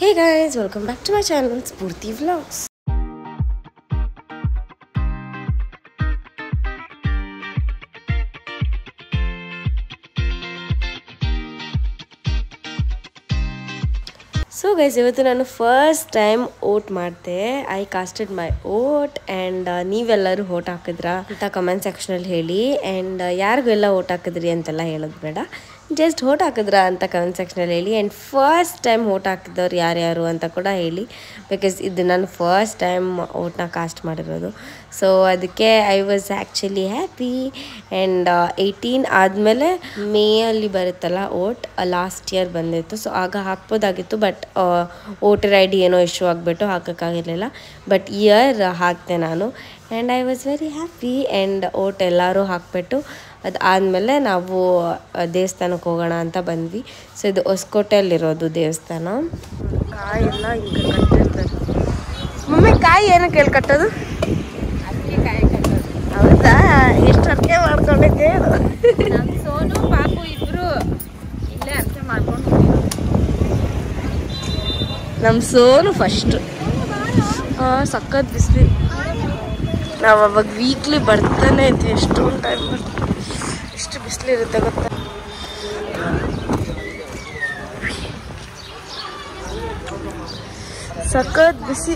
Hey guys, welcome back to my channel, Spurti Vlogs. So guys ಇವತ್ತು ನಾನು first time vote ಮಾಡಿದೆ I casted my vote and ನೀವೆಲ್ಲರೂ vote ಹಾಕಿದ್ರಾ ಅಂತ comment ಸೆಕ್ಷನಲ್ಲಿ ಹೇಳಿ ಆ್ಯಂಡ್ ಯಾರಿಗೆಲ್ಲ ಓಟ್ ಹಾಕಿದ್ರಿ ಅಂತೆಲ್ಲ ಹೇಳೋದು ಬೇಡ ಜಸ್ಟ್ ಓಟ್ ಹಾಕಿದ್ರಾ ಅಂತ ಕಮೆಂಟ್ ಸೆಕ್ಷನಲ್ಲಿ ಹೇಳಿ ಆ್ಯಂಡ್ ಫಸ್ಟ್ ಟೈಮ್ ಓಟ್ ಹಾಕಿದವ್ರು ಯಾರ್ಯಾರು ಅಂತ ಕೂಡ ಹೇಳಿ ಬಿಕಾಸ್ ಇದು ನಾನು ಫಸ್ಟ್ ಟೈಮ್ ಓಟ್ನ ಕಾಸ್ಟ್ ಮಾಡಿರೋದು ಸೊ ಅದಕ್ಕೆ I was actually happy and eighteen ಆದಮೇಲೆ ಮೇಯಲ್ಲಿ ಬರುತ್ತಲ್ಲ ಓಟ್ ಲಾಸ್ಟ್ ಇಯರ್ ಬಂದಿತ್ತು ಸೊ ಆಗ ಹಾಕ್ಬೋದಾಗಿತ್ತು ಬಟ್ ವೋಟರ್ ಐ ಡಿ ಏನೋ ಇಶ್ಯೂ ಆಗಿಬಿಟ್ಟು ಹಾಕೋಕ್ಕಾಗಿರಲಿಲ್ಲ ಬಟ್ ಇಯರ್ ಹಾಕ್ತೆ ನಾನು and I was very happy and vote ಎಲ್ಲರೂ ಹಾಕ್ಬಿಟ್ಟು ಅದಾದಮೇಲೆ ನಾವು ಆ, ದೇವಸ್ಥಾನಕ್ಕೆ ಹೋಗೋಣ ಅಂತ ಬಂದ್ವಿ ಸೊ ಇದು ಹೊಸಕೋಟೆಯಲ್ಲಿರೋದು ದೇವಸ್ಥಾನ ಕಾಯಿ ಎಲ್ಲ ಹಿಂಗೆ ಕಟ್ಟಿರ್ತಾರೆ ಮಮ್ಮಿ ಕಾಯಿ ಏನಕ್ಕೆ ಹೇಳಿ ಕಟ್ಟೋದು ಹೌದಾ ಎಷ್ಟು ಅರ್ಕೆ ಮಾಡ್ಕೊಂಡಿದ್ದೆ ಹೇಳು ನಮ್ ಸೋನು ಪಾಪು ಇಬ್ರು ಇಲ್ಲೇ ಅರ್ಥ ಮಾಡ್ಕೊಂಡು ನಮ್ಮ ಸೋನು ಫಸ್ಟ್ ಸಖತ್ ಬಿಸಿಲು ನಾವು ಅವಾಗ ವೀಕ್ಲಿ ಬರ್ತಾನೆ ಇದ್ವಿ ಎಷ್ಟೊಂದು ಟೈಮ್ ಬರ್ತೀವಿ ಎಷ್ಟು ಬಿಸಿಲಿರುತ್ತೆ ಗೊತ್ತಾ ಸಖತ್ ಬಿಸಿ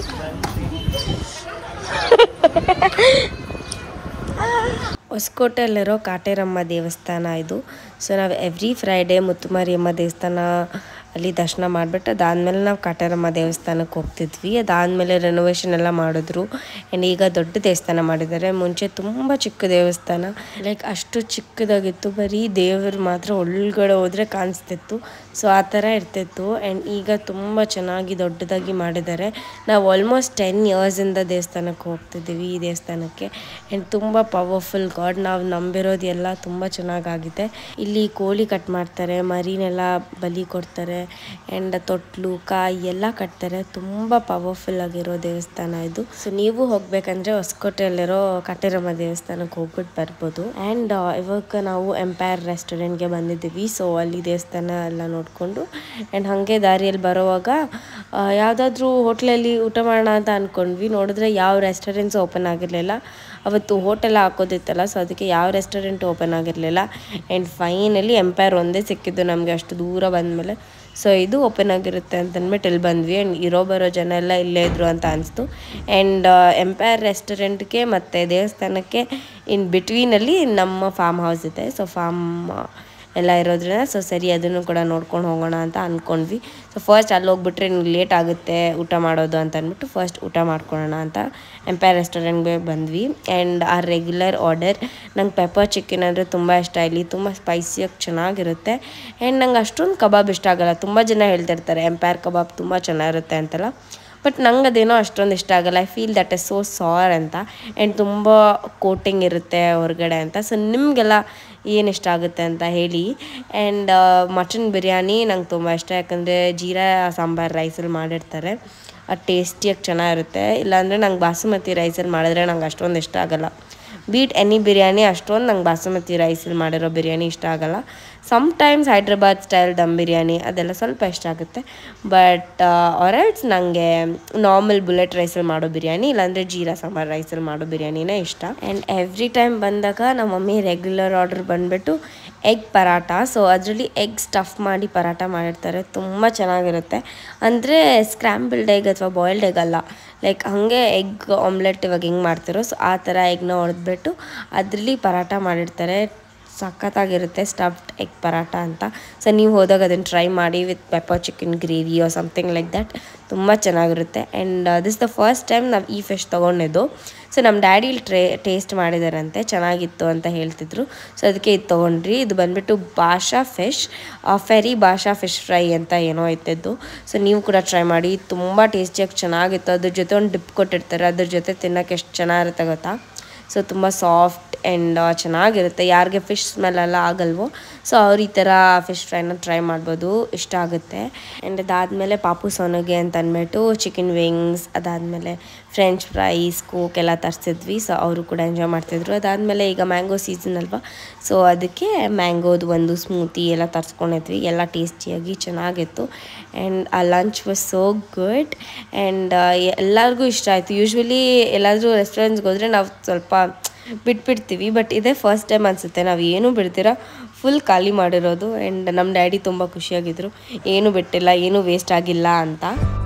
ಹೊಸಕೋಟೆಯಲ್ಲಿರೋ ಕಾಟೇರಮ್ಮ ದೇವಸ್ಥಾನ ಇದು ಸೊ ನಾವು ಎವ್ರಿ ಫ್ರೈಡೇ ಮುತ್ತುಮಾರಿಯಮ್ಮ ದೇವಸ್ಥಾನ ಅಲ್ಲಿ ದರ್ಶನ ಮಾಡಿಬಿಟ್ಟು ಅದಾದಮೇಲೆ ನಾವು ಕಾಟೇರಮ್ಮ ದೇವಸ್ಥಾನಕ್ಕೆ ಹೋಗ್ತಿದ್ವಿ ಅದಾದಮೇಲೆ ರೆನೋವೇಷನ್ ಎಲ್ಲ ಮಾಡಿದ್ರು ಆ್ಯಂಡ್ ಈಗ ದೊಡ್ಡ ದೇವಸ್ಥಾನ ಮಾಡಿದ್ದಾರೆ ಮುಂಚೆ ತುಂಬ ಚಿಕ್ಕ ದೇವಸ್ಥಾನ ಲೈಕ್ ಅಷ್ಟು ಚಿಕ್ಕದಾಗಿತ್ತು ಬರೀ ದೇವರು ಮಾತ್ರ ಒಳಗಡೆ ಹೋದರೆ ಕಾಣಿಸ್ತಿತ್ತು ಸೊ ಆ ಥರ ಇರ್ತಿತ್ತು ಆ್ಯಂಡ್ ಈಗ ತುಂಬ ಚೆನ್ನಾಗಿ ದೊಡ್ಡದಾಗಿ ಮಾಡಿದ್ದಾರೆ ನಾವು ಆಲ್ಮೋಸ್ಟ್ ಟೆನ್ ಇಯರ್ಸಿಂದ ದೇವಸ್ಥಾನಕ್ಕೆ ಹೋಗ್ತಿದ್ದೀವಿ ಈ ದೇವಸ್ಥಾನಕ್ಕೆ ಆ್ಯಂಡ್ ತುಂಬ ಪವರ್ಫುಲ್ ಗಾಡ್ ನಾವು ನಂಬಿರೋದು ಎಲ್ಲ ತುಂಬ ಚೆನ್ನಾಗಾಗಿದೆ ಇಲ್ಲಿ ಕೋಳಿ ಕಟ್ ಮಾಡ್ತಾರೆ ಮರಿನೆಲ್ಲ ಬಲಿ ಕೊಡ್ತಾರೆ ಆ್ಯಂಡ್ ತೊಟ್ಲು ಕಾಯಿ ಎಲ್ಲ ಕಟ್ತಾರೆ ತುಂಬ ಪವರ್ಫುಲ್ ಆಗಿರೋ ದೇವಸ್ಥಾನ ಇದು ಸೊ ನೀವು ಹೋಗ್ಬೇಕಂದ್ರೆ ಹೊಸಕೋಟೆಯಲ್ಲಿರೋ ಕಟೇರಮ್ಮ ದೇವಸ್ಥಾನಕ್ಕೆ ಹೋಗ್ಬಿಟ್ಟು ಬರ್ಬೋದು ಆ್ಯಂಡ್ ಇವಾಗ ನಾವು ಎಂಪೈರ್ ರೆಸ್ಟೋರೆಂಟ್ಗೆ ಬಂದಿದ್ದೀವಿ ಸೊ ಅಲ್ಲಿ ದೇವಸ್ಥಾನ ಎಲ್ಲ ನೋಡಿಕೊಂಡು ಆ್ಯಂಡ್ ಹಾಗೆ ದಾರಿಯಲ್ಲಿ ಬರೋವಾಗ ಯಾವುದಾದ್ರೂ ಹೋಟ್ಲಲ್ಲಿ ಊಟ ಮಾಡೋಣ ಅಂತ ಅಂದ್ಕೊಂಡ್ವಿ ನೋಡಿದ್ರೆ ಯಾವ ರೆಸ್ಟೋರೆಂಟ್ಸ್ ಓಪನ್ ಆಗಿರಲಿಲ್ಲ ಅವತ್ತು ಹೋಟೆಲ್ ಹಾಕೋದಿತ್ತಲ್ಲ ಸೊ ಅದಕ್ಕೆ ಯಾವ ರೆಸ್ಟೋರೆಂಟ್ ಓಪನ್ ಆಗಿರಲಿಲ್ಲ ಆ್ಯಂಡ್ ಫೈನಲಿ ಎಂಪೈರ್ ಒಂದೇ ಸಿಕ್ಕಿದ್ದು ನಮಗೆ ಅಷ್ಟು ದೂರ ಬಂದಮೇಲೆ ಸೊ ಇದು ಓಪನ್ ಆಗಿರುತ್ತೆ ಅಂತ ಅಂದ್ಬಿಟ್ಟು ಇಲ್ಲಿ ಬಂದ್ವಿ ಆ್ಯಂಡ್ ಇರೋ ಬರೋ ಜನ ಎಲ್ಲ ಇಲ್ಲೇ ಇದ್ರು ಅಂತ ಅನಿಸ್ತು ಆ್ಯಂಡ್ ಎಂಪೈರ್ ರೆಸ್ಟೋರೆಂಟ್ಗೆ ಮತ್ತು ದೇವಸ್ಥಾನಕ್ಕೆ ಇನ್ ಬಿಟ್ವೀನಲ್ಲಿ ನಮ್ಮ ಫಾರ್ಮ್ ಹೌಸ್ ಇದೆ ಸೊ ಫಾರ್ಮ್ ಎಲ್ಲ ಇರೋದ್ರಿಂದ ಸೊ ಸರಿ ಅದನ್ನು ಕೂಡ ನೋಡ್ಕೊಂಡು ಹೋಗೋಣ ಅಂತ ಅಂದ್ಕೊಂಡ್ವಿ ಸೊ ಫಸ್ಟ್ ಅಲ್ಲಿ ಹೋಗ್ಬಿಟ್ರೆ ಲೇಟ್ ಆಗುತ್ತೆ ಊಟ ಮಾಡೋದು ಅಂತ ಅಂದ್ಬಿಟ್ಟು ಫಸ್ಟ್ ಊಟ ಮಾಡ್ಕೊಳ್ಳೋಣ ಅಂತ ಎಂಪೈರ್ ರೆಸ್ಟೋರೆಂಟ್ಗೆ ಬಂದ್ವಿ ಆ್ಯಂಡ್ ಆ ರೆಗ್ಯುಲರ್ ಆರ್ಡರ್ ನಂಗೆ ಪೆಪ್ಪರ್ ಚಿಕನ್ ಅಂದರೆ ತುಂಬ ಇಷ್ಟ ಇಲ್ಲಿ ತುಂಬ ಸ್ಪೈಸಿಯಾಗಿ ಚೆನ್ನಾಗಿರುತ್ತೆ ಆ್ಯಂಡ್ ನಂಗೆ ಅಷ್ಟೊಂದು ಕಬಾಬ್ ಇಷ್ಟ ಆಗಲ್ಲ ತುಂಬ ಜನ ಹೇಳ್ತಿರ್ತಾರೆ ಎಂಪೈರ್ ಕಬಾಬ್ ತುಂಬ ಚೆನ್ನಾಗಿರುತ್ತೆ ಅಂತೆಲ್ಲ ಬಟ್ ನಂಗೆ ಅದೇನೋ ಅಷ್ಟೊಂದು ಇಷ್ಟ ಆಗಲ್ಲ I feel that is so sour ಅಂತ ಆ್ಯಂಡ್ ತುಂಬ ಕೋಟಿಂಗ್ ಇರುತ್ತೆ ಹೊರಗಡೆ ಅಂತ ಸೊ ನಿಮಗೆಲ್ಲ ಏನು ಇಷ್ಟ ಆಗುತ್ತೆ ಅಂತ ಹೇಳಿ ಆ್ಯಂಡ್ ಮಟನ್ ಬಿರಿಯಾನಿ ನಂಗೆ ತುಂಬ ಇಷ್ಟ ಯಾಕಂದರೆ ಜೀರಾ ಸಾಂಬಾರು ರೈಸಲ್ಲಿ ಮಾಡಿರ್ತಾರೆ ಅದು ಟೇಸ್ಟಿಯಾಗಿ ಚೆನ್ನಾಗಿರುತ್ತೆ ಇಲ್ಲಾಂದರೆ ನಂಗೆ ಬಾಸುಮತಿ ರೈಸಲ್ಲಿ ಮಾಡಿದ್ರೆ ನಂಗೆ ಅಷ್ಟೊಂದು ಇಷ್ಟ ಆಗಲ್ಲ ಬೀಟ್ ಎನಿ ಬಿರಿಯಾನಿ ಅಷ್ಟೊಂದು ನಂಗೆ ಬಾಸುಮತಿ ರೈಸಲ್ಲಿ ಮಾಡಿರೋ ಬಿರಿಯಾನಿ ಇಷ್ಟ ಆಗಲ್ಲ ಸಮ್ಟೈಮ್ಸ್ ಹೈದ್ರಾಬಾದ್ ಸ್ಟೈಲ್ ದಮ್ ಬಿರಿಯಾನಿ ಅದೆಲ್ಲ ಸ್ವಲ್ಪ ಇಷ್ಟ ಆಗುತ್ತೆ ಬಟ್ ಆರಲ್ಸ್ ನನಗೆ ನಾರ್ಮಲ್ ಬುಲೆಟ್ ರೈಸಲ್ಲಿ ಮಾಡೋ ಬಿರಿಯಾನಿ ಇಲ್ಲಾಂದರೆ ಜೀರಾ ಸಾಂಬಾರು ರೈಸಲ್ಲಿ ಮಾಡೋ ಬಿರಿಯಾನಿನೇ ಇಷ್ಟ ಆ್ಯಂಡ್ ಎವ್ರಿ ಟೈಮ್ ಬಂದಾಗ ನಮ್ಮ ಮಮ್ಮಿ ರೆಗ್ಯುಲರ್ ಆರ್ಡರ್ ಬಂದುಬಿಟ್ಟು ಎಗ್ ಪರಾಟ ಸೊ ಅದರಲ್ಲಿ ಎಗ್ ಸ್ಟಫ್ ಮಾಡಿ ಪರಾಟ ಮಾಡಿರ್ತಾರೆ ತುಂಬ ಚೆನ್ನಾಗಿರುತ್ತೆ ಅಂದರೆ ಸ್ಕ್ರ್ಯಾಂಬಲ್ಡ್ ಎಗ್ ಅಥವಾ ಬಾಯ್ಲ್ಡ್ ಎಗ್ ಅಲ್ಲ ಲೈಕ್ ಹಾಗೆ ಎಗ್ ಆಮ್ಲೆಟ್ ಇವಾಗ ಹೆಂಗೆ ಮಾಡ್ತಿರೋ ಸೊ ಆ ಥರ ಎಗ್ನ ಹೊಡೆದ್ಬಿಟ್ಟು ಅದರಲ್ಲಿ ಪರಾಟ ಮಾಡಿರ್ತಾರೆ ಸಖತ್ತಾಗಿರುತ್ತೆ ಸ್ಟಫ್ಡ್ ಎಗ್ ಪರಾಟ ಅಂತ ಸೊ ನೀವು ಹೋದಾಗ ಅದನ್ನು ಟ್ರೈ ಮಾಡಿ with pepper chicken gravy or something like that ತುಂಬ ಚೆನ್ನಾಗಿರುತ್ತೆ and this the first time ನಾವು ಈ ಫಿಶ್ ತೊಗೊಂಡಿದ್ದು ಸೊ ನಮ್ಮ ಡ್ಯಾಡಿ ಇಲ್ಲಿ ಟ್ರೇ ಟೇಸ್ಟ್ ಮಾಡಿದಾರಂತೆ ಚೆನ್ನಾಗಿತ್ತು ಅಂತ ಹೇಳ್ತಿದ್ರು ಸೊ ಅದಕ್ಕೆ ಇದು ತೊಗೊಂಡ್ರಿ ಇದು ಬಂದ್ಬಿಟ್ಟು Basha fish fry Basha fish fry ಅಂತ ಏನೋ ಇತ್ತಿದ್ದು ಸೊ ನೀವು ಕೂಡ ಟ್ರೈ ಮಾಡಿ ತುಂಬ ಟೇಸ್ಟಿಯಾಗಿ ಚೆನ್ನಾಗಿತ್ತು ಅದ್ರ ಜೊತೆ ಒಂದು ಡಿಪ್ ಕೊಟ್ಟಿರ್ತಾರೆ ಅದ್ರ ಜೊತೆ ತಿನ್ನೋಕೆ ಎಷ್ಟು ಚೆನ್ನಾಗಿರುತ್ತೆ ಗೊತ್ತಾ ಸೊ ತುಂಬ ಸಾಫ್ಟ್ ಆ್ಯಂಡ್ ಚೆನ್ನಾಗಿರುತ್ತೆ ಯಾರಿಗೆ ಫಿಶ್ ಸ್ಮೆಲ್ ಎಲ್ಲ ಆಗಲ್ವೋ ಸೊ ಅವ್ರು ಈ ಥರ ಫಿಶ್ ಫ್ರೈನ ಟ್ರೈ ಮಾಡ್ಬೋದು ಇಷ್ಟ ಆಗುತ್ತೆ ಆ್ಯಂಡ್ ಅದಾದಮೇಲೆ ಪಾಪು ಸೋನುಗೆ ಅಂತ ಅಂದ್ಬಿಟ್ಟು ಚಿಕನ್ ವಿಂಗ್ಸ್ ಅದಾದಮೇಲೆ ಫ್ರೆಂಚ್ ಫ್ರೈಸ್ ಕೋಕ್ ಎಲ್ಲ ತರಿಸಿದ್ವಿ ಸೊ ಅವರು ಕೂಡ ಎಂಜಾಯ್ ಮಾಡ್ತಿದ್ರು ಅದಾದಮೇಲೆ ಈಗ ಮ್ಯಾಂಗೋ ಸೀಸನ್ ಅಲ್ವಾ ಸೊ ಅದಕ್ಕೆ ಮ್ಯಾಂಗೋದು ಒಂದು ಸ್ಮೂತಿ ಎಲ್ಲ ತರಿಸ್ಕೊಂಡಿದ್ವಿ ಎಲ್ಲ ಟೇಸ್ಟಿಯಾಗಿ ಚೆನ್ನಾಗಿತ್ತು ಆ್ಯಂಡ್ ಆ lunch was so good and ಎಲ್ಲರಿಗೂ ಇಷ್ಟ ಆಯಿತು ಯೂಶ್ವಲಿ ಎಲ್ಲಾದರೂ ರೆಸ್ಟೋರೆಂಟ್ಸ್ಗೆ ಹೋದರೆ ನಾವು ಸ್ವಲ್ಪ ಬಿಟ್ಬಿಡ್ತೀವಿ ಬಟ್ ಇದೇ ಫಸ್ಟ್ ಟೈಮ್ ಅನಿಸುತ್ತೆ ನಾವು ಏನೂ ಬಿಡ್ತೀರ ಫುಲ್ ಖಾಲಿ ಮಾಡಿರೋದು ಆ್ಯಂಡ್ ನಮ್ಮ ಡ್ಯಾಡಿ ತುಂಬ ಖುಷಿಯಾಗಿದ್ದರು ಏನೂ ಬಿಟ್ಟಿಲ್ಲ ಏನೂ ವೇಸ್ಟ್ ಆಗಿಲ್ಲ ಅಂತ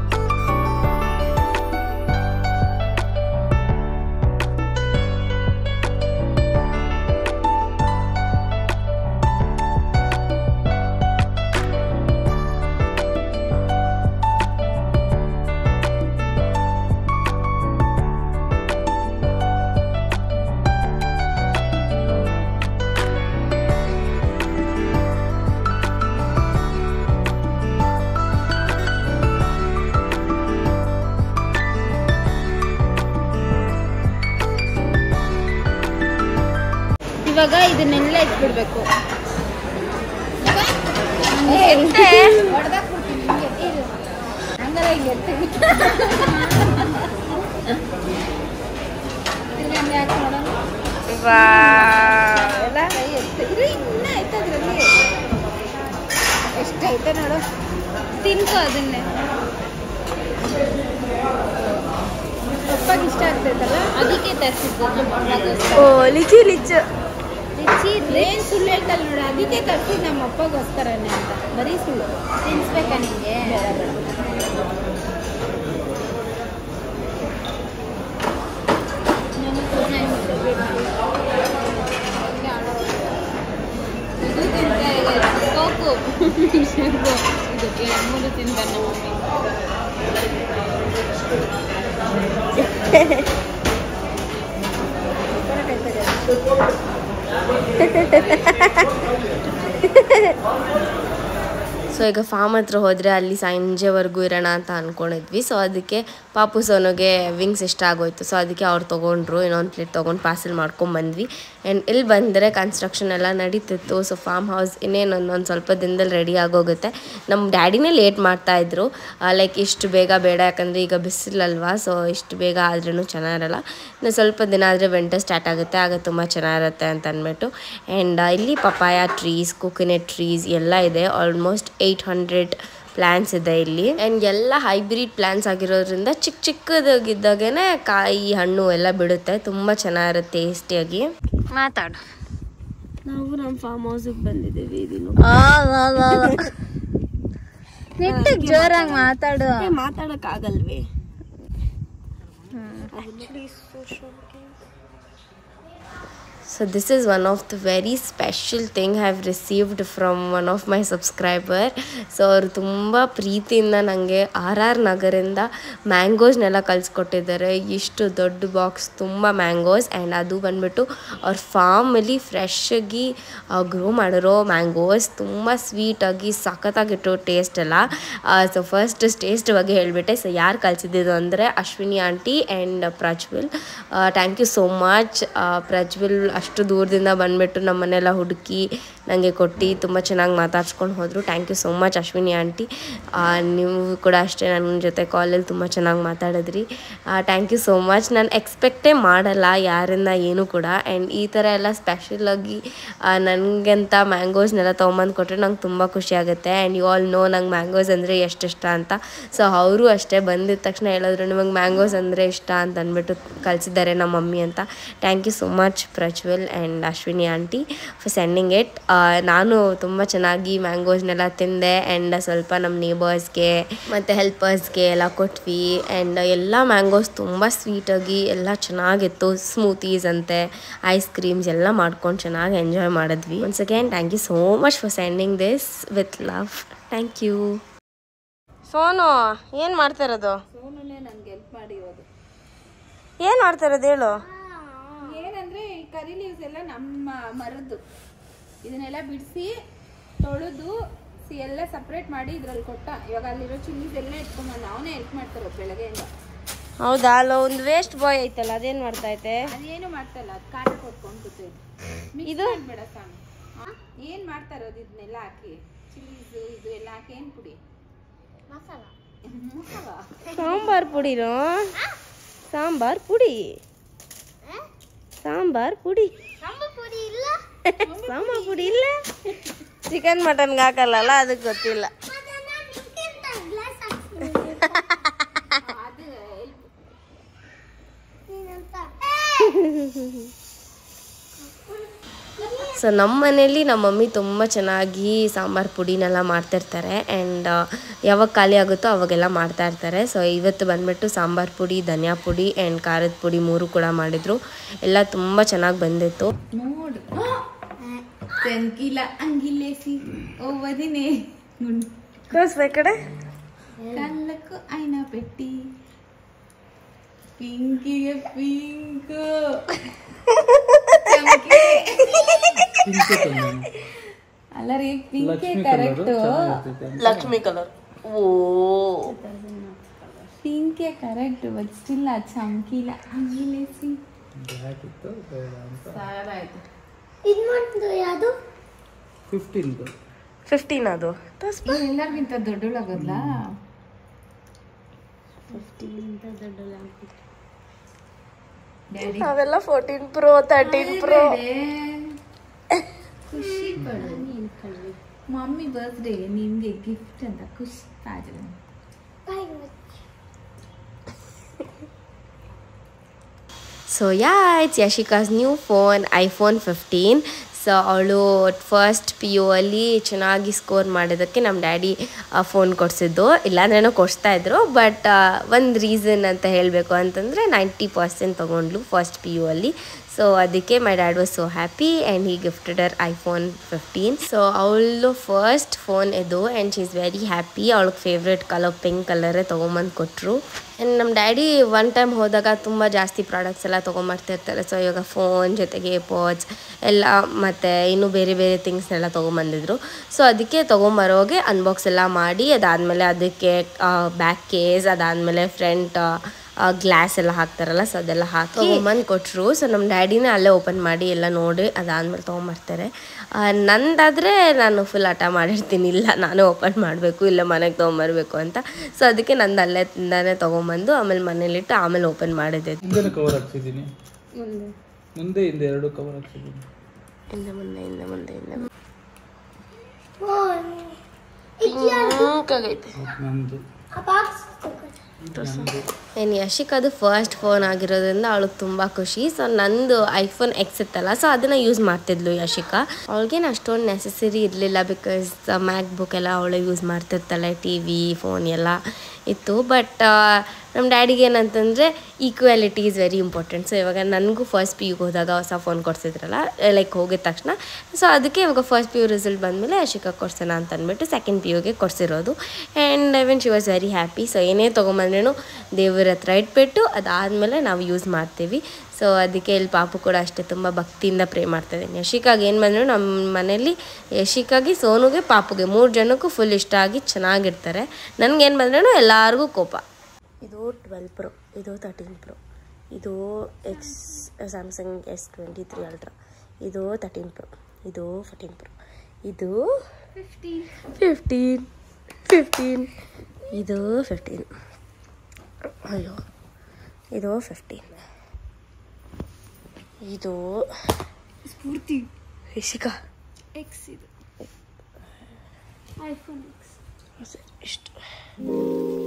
ಇವಾಗ ಇದನ್ನೆಲ್ಲ ಇಟ್ಬಿಡ್ಬೇಕು ಹಂಗಾರೆ ಹಿಂಗೆ ಎತ್ತಿ. ತಿರ್ಗಾ ಹಂಗೆ ಹಾಕಿ ನೋಡೋಣ. ಕೈ ಎತ್ತಿ. ಇರು, ಇನ್ನ ಐತೆ ಅದ್ರಲ್ಲಿ. ಎಷ್ಟೈತೆ ನೋಡು ತಿನ್ಕೋ ಅದನ್ನೇ ಪಪ್ಪಾಗೆ ಇಷ್ಟ ಆಗ್ತೈತಲ್ಲ ಅದಕ್ಕೆ ತರಿಸಿದ್ದು ನಮ್ಮ ಅಮ್ಮಗೋಸ್ಕರ. ಓ ಲಿಚಿ ಲಿಚು ರುಚಿ ಏನ್ ಸುಳ್ಳು ಹೇಳ್ತಲ್ಲ ನೋಡು ಅದಕ್ಕೆ ತರ್ಸಿದ್ ನಮ್ಮ ಅಪ್ಪಗೋಸ್ಕರನೇ ಅಂತ ಬರೀ ಸುಳ್ಳು ತಿನ್ಸ್ಬೇಕಾ ನಿಂಗೆ ಇದು ತಿಂತಾ ಇದೆ ಕೋಕು ಇದು ಮೂರು ತಿಂತಾರೆ ನಮ್ಮ ಮಮ್ಮಿ ಸೊ ಈಗ ಫಾರ್ಮ್ ಹತ್ರ ಹೋದರೆ ಅಲ್ಲಿ ಸಂಜೆವರೆಗೂ ಇರೋಣ ಅಂತ ಅಂದ್ಕೊಂಡಿದ್ವಿ ಸೊ ಅದಕ್ಕೆ ಪಾಪು ಸೋನುಗೆ ವಿಂಗ್ಸ್ ಇಷ್ಟ ಆಗೋಯ್ತು ಸೊ ಅದಕ್ಕೆ ಅವ್ರು ತೊಗೊಂಡ್ರು ಇನ್ನೊಂದು ಪ್ಲೇಟ್ ತೊಗೊಂಡು ಪಾರ್ಸೆಲ್ ಮಾಡ್ಕೊಂಬಂದ್ವಿ ಆ್ಯಂಡ್ ಇಲ್ಲಿ ಬಂದರೆ ಕನ್ಸ್ಟ್ರಕ್ಷನ್ ಎಲ್ಲ ನಡೀತಿತ್ತು ಸೊ ಫಾರ್ಮ್ ಹೌಸ್ ಇನ್ನೇನು ಒಂದೊಂದು ಸ್ವಲ್ಪ ದಿನದಲ್ಲಿ ರೆಡಿ ಆಗೋಗುತ್ತೆ ನಮ್ಮ ಡ್ಯಾಡಿನೇ ಲೇಟ್ ಮಾಡ್ತಾಯಿದ್ರು ಲೈಕ್ ಇಷ್ಟು ಬೇಗ ಬೇಡ ಯಾಕಂದರೆ ಈಗ ಬಿಸಿಲಲ್ವಾ ಸೊ ಇಷ್ಟು ಬೇಗ ಆದ್ರೂ ಚೆನ್ನಾಗಿರಲ್ಲ ಇನ್ನು ಸ್ವಲ್ಪ ದಿನ ಆದರೆ ವಿಂಟರ್ ಸ್ಟಾರ್ಟ್ ಆಗುತ್ತೆ ಆಗ ತುಂಬ ಚೆನ್ನಾಗಿರುತ್ತೆ ಅಂತ ಅಂದ್ಬಿಟ್ಟು ಆ್ಯಂಡ್ ಇಲ್ಲಿ ಪಪಾಯ ಟ್ರೀಸ್ ಕೋಕೋನಟ್ ಟ್ರೀಸ್ ಎಲ್ಲ ಇದೆ ಆಲ್ಮೋಸ್ಟ್ ಏಯ್ಟ್ ಹಂಡ್ರೆಡ್ ಪ್ಲ್ಯಾನ್ಸ್ ಇದೆ ಇಲ್ಲಿ ಆ್ಯಂಡ್ ಎಲ್ಲ ಹೈಬ್ರಿಡ್ ಪ್ಲ್ಯಾನ್ಸ್ ಆಗಿರೋದ್ರಿಂದ ಚಿಕ್ಕ ಚಿಕ್ಕದಾಗಿದ್ದಾಗೇ ಕಾಯಿ ಹಣ್ಣು ಎಲ್ಲ ಬಿಡುತ್ತೆ ತುಂಬ ಚೆನ್ನಾಗಿರುತ್ತೆ ಟೇಸ್ಟಿಯಾಗಿ ಮಾತಾಡು ನಾವು ನಮ್ಮ ಫಾರ್ಮ್ ಹೌಸಿಗೆ ಬಂದಿದ್ದೀವಿ ಇದನ್ನು ನಿಟ್ಟು ಜೋರಾಗಿ ಮಾತಾಡು ಮಾತಾಡೋಕ್ಕಾಗಲ್ವೇ so this is one of the very special thing have received from one of my subscriber so ಅವರು ತುಂಬ ಪ್ರೀತಿಯಿಂದ ನನಗೆ ಆರ್ ಆರ್ ನಗರಿಂದ ಮ್ಯಾಂಗೋಸ್ನೆಲ್ಲ ಕಲಿಸ್ಕೊಟ್ಟಿದ್ದಾರೆ ಇಷ್ಟು ದೊಡ್ಡ ಬಾಕ್ಸ್ ತುಂಬ ಮ್ಯಾಂಗೋಸ್ ಆ್ಯಂಡ್ ಅದು ಬಂದ್ಬಿಟ್ಟು ಅವ್ರ ಫಾರ್ಮಲ್ಲಿ ಫ್ರೆಶ್ಶಾಗಿ ಗ್ರೋ ಮಾಡಿರೋ ಮ್ಯಾಂಗೋಸ್ ತುಂಬ ಸ್ವೀಟಾಗಿ ಸಖತ್ತಾಗಿಟ್ಟು ಟೇಸ್ಟ್ ಎಲ್ಲ ಸೊ ಫಸ್ಟ್ ಟೇಸ್ಟ್ ಬಗ್ಗೆ ಹೇಳಿಬಿಟ್ಟೆ ಸೊ ಯಾರು ಕಲಿಸಿದ್ದು ಅಂದರೆ Ashwini aunty and Prajwal thank you so much Prajwal ಅಷ್ಟು ದೂರದಿಂದ ಬಂದುಬಿಟ್ಟು ನಮ್ಮ ಮನೆಲ್ಲ ಹುಡುಕಿ ನನಗೆ ಕೊಟ್ಟು ತುಂಬ ಚೆನ್ನಾಗಿ ಮಾತಾಡ್ಸ್ಕೊಂಡು ಹೋದರು thank you so much Ashwini aunty ನೀವು ಕೂಡ ಅಷ್ಟೇ ನನ್ನ ಜೊತೆ ಕಾಲಲ್ಲಿ ತುಂಬ ಚೆನ್ನಾಗಿ ಮಾತಾಡಿದ್ರಿ ಥ್ಯಾಂಕ್ ಯು ಸೋ ಮಚ್ ನಾನು ಎಕ್ಸ್ಪೆಕ್ಟೇ ಮಾಡಲ್ಲ ಯಾರಿಂದ ಏನೂ ಕೂಡ ಆ್ಯಂಡ್ ಈ ಥರ ಎಲ್ಲ ಸ್ಪೆಷಲಾಗಿ ನನಗಂತ ಮ್ಯಾಂಗೋಸ್ನೆಲ್ಲ ತೊಗೊಂಬಂದು ಕೊಟ್ಟರೆ ನಂಗೆ ತುಂಬ ಖುಷಿ ಆಗುತ್ತೆ ಆ್ಯಂಡ್ ಯು ಆಲ್ ನೋ ನಂಗೆ ಮ್ಯಾಂಗೋಸ್ ಅಂದರೆ ಎಷ್ಟು ಇಷ್ಟ ಅಂತ ಸೊ ಅವರು ಅಷ್ಟೇ ಬಂದಿದ ತಕ್ಷಣ ಹೇಳಿದ್ರು ನಿಮಗೆ ಮ್ಯಾಂಗೋಸ್ ಅಂದರೆ ಇಷ್ಟ ಅಂತ ಅಂದ್ಬಿಟ್ಟು ಕಳಿಸಿದ್ದಾರೆ ನಮ್ಮ ಮಮ್ಮಿ ಅಂತ thank you so much Prajwal and Ashwini aunty for sending it ನಾನು ತುಂಬ ಚೆನ್ನಾಗಿ ಮ್ಯಾಂಗೋಸ್ನೆಲ್ಲ ತಿಂದೆ ಆ್ಯಂಡ್ ಸ್ವಲ್ಪ ನಮ್ಮ ನೇಬರ್ಸ್ಗೆ ಮತ್ತು ಹೆಲ್ಪರ್ಸ್ಗೆ ಎಲ್ಲ ಕೊಟ್ವಿ ಆ್ಯಂಡ್ ಎಲ್ಲ ಮ್ಯಾಂಗೋಸ್ ತುಂಬ ಸ್ವೀಟಾಗಿ ಎಲ್ಲ ಚೆನ್ನಾಗಿತ್ತು ಸ್ಮೂತೀಸ್ ಅಂತೆ ಐಸ್ ಕ್ರೀಮ್ಸ್ ಎಲ್ಲ ಮಾಡ್ಕೊಂಡು ಚೆನ್ನಾಗಿ ಎಂಜಾಯ್ ಮಾಡಿದ್ವಿ once again thank you so much for sending this with love thank you Sonu ಏನು ಮಾಡ್ತಾ ಇರೋದು ಸೋನುನೇ ನನ್ಗೆ ಹೆಲ್ಪ್ ಮಾಡಿರೋದು ಏನು ಮಾಡ್ತಾ ಇರೋದು ಹೇಳು ಏನಂದ್ರೆ ಈ ಕರಿ ಲೀವ್ಸ್ ಎಲ್ಲ ನಮ್ಮ ಮರದ್ದು ಇದನ್ನೆಲ್ಲ ಬಿಡಿಸಿ ತೊಳೆದು ಸಿ ಎಲ್ಲ ಸಪ್ರೇಟ್ ಮಾಡಿ ಇದ್ರಲ್ಲಿ ಕೊಟ್ಟ ಇವಾಗ ಅಲ್ಲಿರೋ ಚಿಲ್ಲೀಸ್ ಎಲ್ಲ ಇಟ್ಕೊಂಬಂದು ಅವನೇ ಹೆಲ್ಪ್ ಮಾಡ್ತಾರೆ ಬೆಳಗ್ಗೆಯಿಂದ ಹೌದಾ ಅಲ್ಲ ಒಂದು ವೇಸ್ಟ್ ಬಾಯ್ ಐತಲ್ಲ ಅದೇನ್ ಮಾಡ್ತಾ ಐತೆ ಅದೇನು ಮಾಡ್ತಲ್ಲ ಅದು ಕಾಟ ಕೊಟ್ಕೊಂಡು ಕೂತೈತೆ ಇದು? ಇದು ಬೇಡ ಸ್ವಾಮಿ ಏನು ಮಾಡ್ತಾ ಇರೋದು ಇದನ್ನೆಲ್ಲ ಹಾಕಿ ಚಿಲ್ಲೀಸು ಇದು ಎಲ್ಲ ಹಾಕಿ ಏನು ಪುಡಿ ಮಸಾಲ ಸಾಂಬಾರ್ ಪುಡಿನೋ ಸಾಂಬಾರ್ ಪುಡಿ ಸಾಂಬಾರ್ ಪುಡಿ ಸಾಂಬಾರ್ ಪುಡಿ ಇಲ್ಲ ಚಿಕನ್ ಮಟನ್ಗೆ ಹಾಕಲ್ಲಲ್ಲ ಅದಕ್ಕೆ ಗೊತ್ತಿಲ್ಲ ಅದು ಸೊ ನಮ್ಮ ಮನೇಲಿ ನಮ್ಮ ಮಮ್ಮಿ ತುಂಬ ಚೆನ್ನಾಗಿ ಸಾಂಬಾರು ಪುಡಿನೆಲ್ಲ ಮಾಡ್ತಿರ್ತಾರೆ ಆ್ಯಂಡ್ ಯಾವಾಗ ಖಾಲಿ ಆಗುತ್ತೋ ಅವಾಗೆಲ್ಲ ಮಾಡ್ತಾ ಇರ್ತಾರೆ ಸೊ ಇವತ್ತು ಬಂದ್ಬಿಟ್ಟು ಸಾಂಬಾರು ಪುಡಿ ಧನಿಯಾ ಪುಡಿ ಆ್ಯಂಡ್ ಖಾರದ ಪುಡಿ ಮೂರು ಕೂಡ ಮಾಡಿದರು ಎಲ್ಲ ತುಂಬ ಚೆನ್ನಾಗಿ ಬಂದಿತ್ತು ನೋಡು ತೆಂಗಿಲ ಅಂಗಿಲೇಸಿ ಓ ವದಿನೇ ಗುಂಡ್ ತೋರಿಸ್ಬೇಕು ಕಡೆ ಕಲ್ಲಕ್ಕು ಐನ ಪೆಟ್ಟಿ ಪಿಂಕಿಗೆ ಪಿಂಕ್ ಅಲ್ಲ ರೀ ಪಿಂಕೆ ಕರೆಕ್ಟ್ ಲಕ್ಷ್ಮಿ ಕಲರ್ ಓ ಪಿಂಕೆ ಕರೆಕ್ಟ್ ಬಟ್ ಸ್ಟಿಲ್ ಆ ಚಮಕಿಲ ಅಂಗಿಲೇಸಿ ಸಾರಾಯ್ತು ಫಿಫ್ಟೀನ್ದು ಫಿಫ್ಟೀನ್ ಅದು ತೋರಿಸ್ಬ ಎಲ್ಲರಿಗಿಂತ ದೊಡ್ಡಳಾಗೋದ್ಲಾ ಡ್ಯಾಡಿ ಅವೆಲ್ಲ ಫೋರ್ಟೀನ್ ಪ್ರೋ ತರ್ಟೀನ್ ಪ್ರೋ ಖುಷಿ ಪಡು ಮಮ್ಮಿ ಬರ್ತ್ಡೇ ನಿನ್ಗೆ ಗಿಫ್ಟ್ ಅಂತ ಖುಷಿ ತಾಜು so ya it's Yashika's new phone iPhone fifteen so ಅವಳು ಫಸ್ಟ್ ಪಿ ಯು ಅಲ್ಲಿ ಚೆನ್ನಾಗಿ ಸ್ಕೋರ್ ಮಾಡೋದಕ್ಕೆ ನಮ್ಮ ಡ್ಯಾಡಿ ಫೋನ್ ಕೊಡಿಸಿದ್ದು ಇಲ್ಲಾಂದ್ರೇನೋ ಕೊಡಿಸ್ತಾ ಇದ್ರು ಬಟ್ ಒಂದು ರೀಸನ್ ಅಂತ ಹೇಳಬೇಕು ಅಂತಂದರೆ ನೈಂಟಿ ಪರ್ಸೆಂಟ್ ತೊಗೊಂಡ್ಲು ಫಸ್ಟ್ ಪಿ ಯು ಅಲ್ಲಿ ಸೊ ಅದಕ್ಕೆ my dad was so happy and he gifted her iPhone fifteen so ಅವಳು ಫಸ್ಟ್ ಫೋನ್ ಇದು and she is very happy ಅವಳಿಗೆ ಫೇವ್ರೆಟ್ ಕಲರ್ ಪಿಂಕ್ ಕಲರೇ ತೊಗೊಂಬಂದು ಕೊಟ್ಟರು ಆ್ಯಂಡ್ ನಮ್ಮ ಡ್ಯಾಡಿ ಒನ್ ಟೈಮ್ ಹೋದಾಗ ತುಂಬ ಜಾಸ್ತಿ ಪ್ರಾಡಕ್ಟ್ಸ್ ಎಲ್ಲ ತೊಗೊಂಬರ್ತಿರ್ತಾರೆ ಸೊ ಇವಾಗ ಫೋನ್ ಜೊತೆಗೆ ಪಾಡ್ಸ್ ಎಲ್ಲ ಮತ್ತು ಇನ್ನೂ ಬೇರೆ ಬೇರೆ ಥಿಂಗ್ಸ್ನೆಲ್ಲ ತೊಗೊಂಬಂದಿದ್ರು ಸೊ ಅದಕ್ಕೆ ತೊಗೊಂಬರೋಗೆ ಅನ್ಬಾಕ್ಸ್ ಎಲ್ಲ ಮಾಡಿ ಅದಾದಮೇಲೆ ಅದಕ್ಕೆ ಬ್ಯಾಕ್ ಕೇಸ್ ಅದಾದಮೇಲೆ ಫ್ರಂಟ್ ಗ್ಲಾಸ್ ಎಲ್ಲ ಹಾಕ್ತಾರಲ್ಲ ಸೊ ಅದೆಲ್ಲ ಹಾಕಿ ತೊಗೊಂಬಂದು ಕೊಟ್ಟರು ಸೊ ನಮ್ಮ ಡ್ಯಾಡಿನೇ ಅಲ್ಲೇ ಓಪನ್ ಮಾಡಿ ಎಲ್ಲ ನೋಡಿ ಅದಾದಮೇಲೆ ತೊಗೊಂಬರ್ತಾರೆ ಆ, ನಂದಾದರೆ ನಾನು ಫುಲ್ ಹಠ ಮಾಡಿರ್ತೀನಿ ಇಲ್ಲ ನಾನೇ ಓಪನ್ ಮಾಡಬೇಕು ಇಲ್ಲ ಮನೆಗೆ ತೊಗೊಂಬರ್ಬೇಕು ಅಂತ ಸೊ ಅದಕ್ಕೆ ನಂದು ಅಲ್ಲೇ ತಿಂದಾನೆ ತೊಗೊಂಬಂದು ಆಮೇಲೆ ಮನೇಲಿಟ್ಟು ಆಮೇಲೆ ಓಪನ್ ಮಾಡಿದ್ದೆ ಹಿಂದೆ ಕವರ್ ಹಾಕ್ಸಿದ್ದೀನಿ ಮುಂದೆ ಹಿಂದೆ ಎರಡು ಕವರ್ ಹಾಕ್ಸಿದ್ದೀನಿ ಹಿಂದೆ ಮುಂದೆ ಹಿಂದೆ ಮುಂದೆ ಹಿಂದೆ ಮುಂದೆ. ಮುಂಕಾಗೈತೆ ನಂದು ಏನು ಯಶಿಕ್ ಅದು ಫಸ್ಟ್ ಫೋನ್ ಆಗಿರೋದ್ರಿಂದ ಅವಳಿಗೆ ತುಂಬ ಖುಷಿ ಸೊ ನಂದು ಐಫೋನ್ ಎಕ್ಸ್ ಇತ್ತಲ್ಲ ಸೊ ಅದನ್ನು ಯೂಸ್ ಮಾಡ್ತಿದ್ಲು ಯಶಿಕಾ ಅವಳಿಗೇನು ಅಷ್ಟೊಂದು ನೆಸೆಸರಿ ಇರಲಿಲ್ಲ ಬಿಕಾಸ್ ಮ್ಯಾಕ್ ಬುಕ್ ಎಲ್ಲ ಅವಳು ಯೂಸ್ ಮಾಡ್ತಿರ್ತಾಳೆ ಟಿ ವಿ ಫೋನ್ ಎಲ್ಲ ಇತ್ತು ಬಟ್ ನಮ್ಮ ಡ್ಯಾಡಿಗೆ ಏನಂತಂದರೆ equality is very important so ಇವಾಗ ನನಗೂ ಫಸ್ಟ್ ಪಿ ಯುಗೆ ಹೋದಾಗ ಹೊಸ ಫೋನ್ ಕೊಡ್ಸಿದ್ರಲ್ಲ ಲೈಕ್ ಹೋಗಿದ ತಕ್ಷಣ ಸೊ ಅದಕ್ಕೆ ಇವಾಗ ಫಸ್ಟ್ ಪಿ ಯು ರಿಸಲ್ಟ್ ಬಂದಮೇಲೆ ಯಶಿಕಾ ಕೊಡ್ಸೋಣ ಅಂತ ಅಂದ್ಬಿಟ್ಟು ಸೆಕೆಂಡ್ ಪಿ ಯುಗೆ ಕೊಡಿಸಿರೋದು and even she was very happy so ಏನೇ ತೊಗೊಂಬಂದ್ರೂ ದೇವರ ಹತ್ರ ಇಟ್ಬಿಟ್ಟು ಅದಾದಮೇಲೆ ನಾವು ಯೂಸ್ ಮಾಡ್ತೀವಿ ಸೊ ಅದಕ್ಕೆ ಇಲ್ಲಿ ಪಾಪು ಕೂಡ ಅಷ್ಟೇ ತುಂಬ ಭಕ್ತಿಯಿಂದ ಪ್ರೇ ಮಾಡ್ತಾ ಇದ್ದೀನಿ ಯಶಿಕಾಗೆ ಏನು ಬಂದರೂ ನಮ್ಮ ಮನೇಲಿ ಯಶಿಕಾಗಿ ಸೋನುಗೆ ಪಾಪುಗೆ ಮೂರು ಜನಕ್ಕೂ ಫುಲ್ ಇಷ್ಟ ಆಗಿ ಚೆನ್ನಾಗಿರ್ತಾರೆ ನನಗೇನು ಬಂದ್ರೂ ಎಲ್ಲರಿಗೂ ಕೋಪ ಇದು ಟ್ವೆಲ್ ಪ್ರೋ ಇದು ತರ್ಟೀನ್ ಪ್ರೋ ಇದು X Samsung S twenty three Ultra ಇದು ತರ್ಟೀನ್ ಪ್ರೋ ಇದು ಫೋರ್ಟೀನ್ ಪ್ರೋ ಇದು ಫಿಫ್ಟೀನ್ ಫಿಫ್ಟೀನ್ ಇದು ಫಿಫ್ಟೀನ್ ಅಯ್ಯೋ ಇದು ಫಿಫ್ಟೀನ್ ಇದು ಸ್ಫೂರ್ತಿ ಇಶಿಕಾ ಎಕ್ಸ್ ಇದು ಐಫೋನ್ ಎಕ್ಸ್ ಇಷ್ಟು